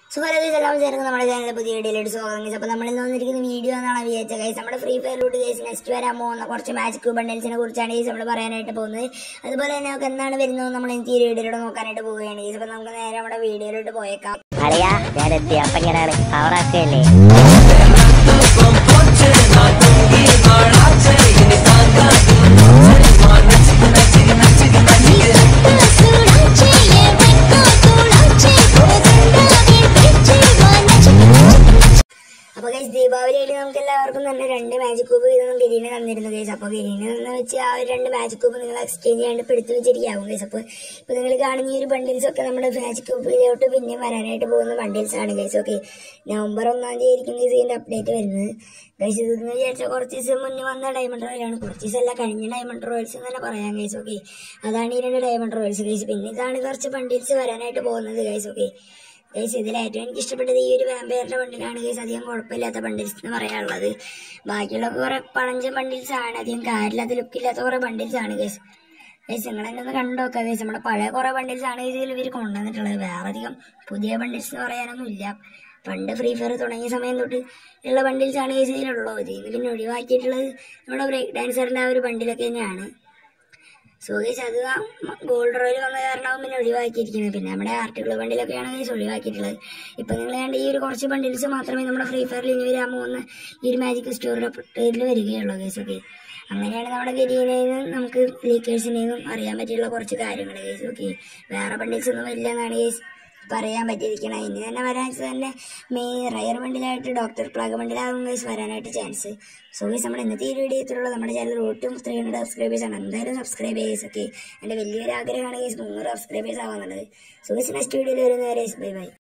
സുഹൃത്തുക്കൾ എല്ലാം ചേർന്ന് നമ്മുടെ ചാനലിലെ പുതിയ വീഡിയോയിലോട്ട് സ്വാഗതം ഗൈസ് അപ്പോൾ നമ്മൾ ഇന്ന് വന്നിരിക്കുന്ന വീഡിയോ എന്നാണ് വിചാരിച്ച ഗൈസ് നമ്മുടെ ഫ്രീ ഫയറിലോട്ട് ഗൈസ് നെക്സ്റ്റ് വരാൻ പോകുന്ന കുറച്ച് മാജിക് ബണ്ടൽസിനെ കുറിച്ചാണ് ഗൈസ് നമ്മൾ പറയാനായിട്ട് പോകുന്നത് അതുപോലെ തന്നെ നമുക്ക് എന്താണ് വരുന്നത് നമ്മൾ എനിക്ക് ഈ വീഡിയോയിലൂടെ നോക്കാനായിട്ട് പോവുകയാണ് ഗൈസ് അപ്പോൾ നമുക്ക് നേരെ നമ്മുടെ വീഡിയോയിലോട്ട് പോയേക്കാം അറിയാ ഞാൻ എത്തി അപ്പൊ ഇങ്ങനെയാണ് പവറാക്കല്ലേ അപ്പോൾ ഗൈസ് ദീപാവലിയായിട്ട് നമുക്ക് എല്ലാവർക്കും തന്നെ രണ്ട് മാജിക് ക്യൂബ് ഇതൊന്നും ഗിരീനെ തന്നിരുന്നു ഗൈസ് അപ്പോൾ ഗിരീനെ തന്ന വെച്ച് ആ ഒരു രണ്ട് മാജിക് ക്യൂബ് നിങ്ങൾ എക്സ്ചേഞ്ച് ചെയ്യാണ്ട് പിടിച്ചു വെച്ചിരിക്കാവും ഗൈസ് അപ്പോൾ ഇപ്പോൾ നിങ്ങൾ കാണുന്ന ഈ ഒരു ബണ്ടിൽസ് ഒക്കെ നമ്മുടെ മാജിക് ക്യൂബിലോട്ട് പിന്നെ വരാനായിട്ട് പോകുന്ന ബണ്ടിൽസ് ആണ് ഗൈസ് ഓക്കെ നവംബർ ഒന്നാം തീയതി ആയിരിക്കും ഗൈസ് ഇതിന്റെ അപ്ഡേറ്റ് വരുന്നത് ഗൈസ് ഇതെന്ന് വിചാരിച്ചാൽ കുറച്ച് ദിവസം മുന്നേ വന്ന ഡയമണ്ട് റോയലാണ് കുറച്ച് ദിവസം അല്ല കഴിഞ്ഞ ഡയമണ്ട് റോയൽസ് എന്ന് തന്നെ പറയാം ഗൈസ് ഓക്കെ അതാണ് ഈ രണ്ട് ഡയമണ്ട് റോയൽസ് ഗൈസ് പിന്നെ ഇതാണ് കുറച്ച് ബണ്ടിൽസ് വരാനായിട്ട് പോകുന്നത് ഗൈസ് ഓക്കെ ഗൈസ് ഇതിൽ ഏറ്റവും എനിക്ക് ഇഷ്ടപ്പെട്ടത് ഈ ഒരു വാമ്പയറിന്റെ ബണ്ടിലാണ് ഗൈസ് അധികം കുഴപ്പമില്ലാത്ത ബണ്ടിൽസ് എന്ന് പറയാനുള്ളത് ബാക്കിയുള്ള കുറെ പഴഞ്ച ബണ്ടിൽസ് ആണ് അധികം കാര്യമില്ലാത്ത ലുക്കില്ലാത്ത കുറെ ബണ്ടിൽസ് ആണ് ഗൈസ് ഗൈസ് നിങ്ങൾ തന്നെ ഒന്ന് കണ്ടു നോക്കാം ഗൈസ് നമ്മുടെ പഴയ കുറെ ബണ്ടിൽസ് ആണ് ഇതിൽ ഇവർ കൊണ്ടുവന്നിട്ടുള്ളത് വേറെ അധികം പുതിയ ബണ്ടിൽസ് എന്ന് പറയാനൊന്നും ഇല്ല പണ്ട് ഫ്രീ ഫയർ തുടങ്ങിയ സമയം തൊട്ട് ഉള്ള ബണ്ടിൽസ് ആണ് ഗൈസ് ഇതിലുള്ളത് ഇതിൽ പിന്നെ ഒഴിവാക്കിയിട്ടുള്ളത് നമ്മുടെ ബ്രേക്ക് ഡാൻസറിന്റെ ആ ഒരു ബണ്ടിലൊക്കെ തന്നെയാണ് സോ ഗൈസ് അത് ഗോൾഡ് റോയിൽ വന്ന കാരണമാവും പിന്നെ ഒഴിവാക്കിയിരിക്കുന്നത് പിന്നെ നമ്മുടെ ആർട്ടിക്കിൾ ബണ്ടിലൊക്കെയാണ് ഗൈസ് ഒഴിവാക്കിയിട്ടുള്ളത് ഇപ്പൊ നിങ്ങൾ കണ്ട ഈ ഒരു കുറച്ച് ബണ്ടിൽസ് മാത്രമേ നമ്മുടെ ഫ്രീ ഫയറിൽ ഇനി വരാൻ പോകുന്ന ഈ ഒരു മാജിക് സ്റ്റോറിയുടെ പേരിൽ വരികയുള്ളൂ ഗൈസ് ഓക്കെ അങ്ങനെയാണ് നമ്മുടെ ഗരീനെയും നമുക്ക് ലീക്കേഴ്സിനെയും അറിയാൻ പറ്റിയുള്ള കുറച്ച് കാര്യങ്ങൾ ഗൈസ് ഓക്കെ വേറെ ബണ്ടിൽസ് ഒന്നും ഇല്ല എന്നാണ് ഗൈസ് പറയാൻ പറ്റിയിരിക്കണം ഇനി തന്നെ വരാൻ തന്നെ മെയിൻ റയർ ബണ്ടിലായിട്ട് ഡോക്ടർ പ്ലാഗ് ബണ്ടിലാകും ഗൈസ് വരാനായിട്ട് ചാൻസ് സോ ഗൈസ് നമ്മുടെ ഇന്നത്തെ ഈ വീഡിയോ എത്തിയുള്ള നമ്മുടെ ചാനൽ റോട്ടും ത്രീ ഹൺഡ്രഡ് സബ്സ്ക്രൈബേഴ്സ് ആണ് എന്തായാലും സബ്സ്ക്രൈബ് ചെയ്യേഴ്സ് ഒക്കെ എൻ്റെ വലിയൊരു ആഗ്രഹമാണ് ഗൈസ് മുന്നൂറ് സബ്സ്ക്രൈബേഴ്സ് ആവാന്നുള്ളത് സോ ഗൈസ് നെക്സ്റ്റ് വീഡിയോയിൽ വരുന്നവരെ ബൈ ബൈ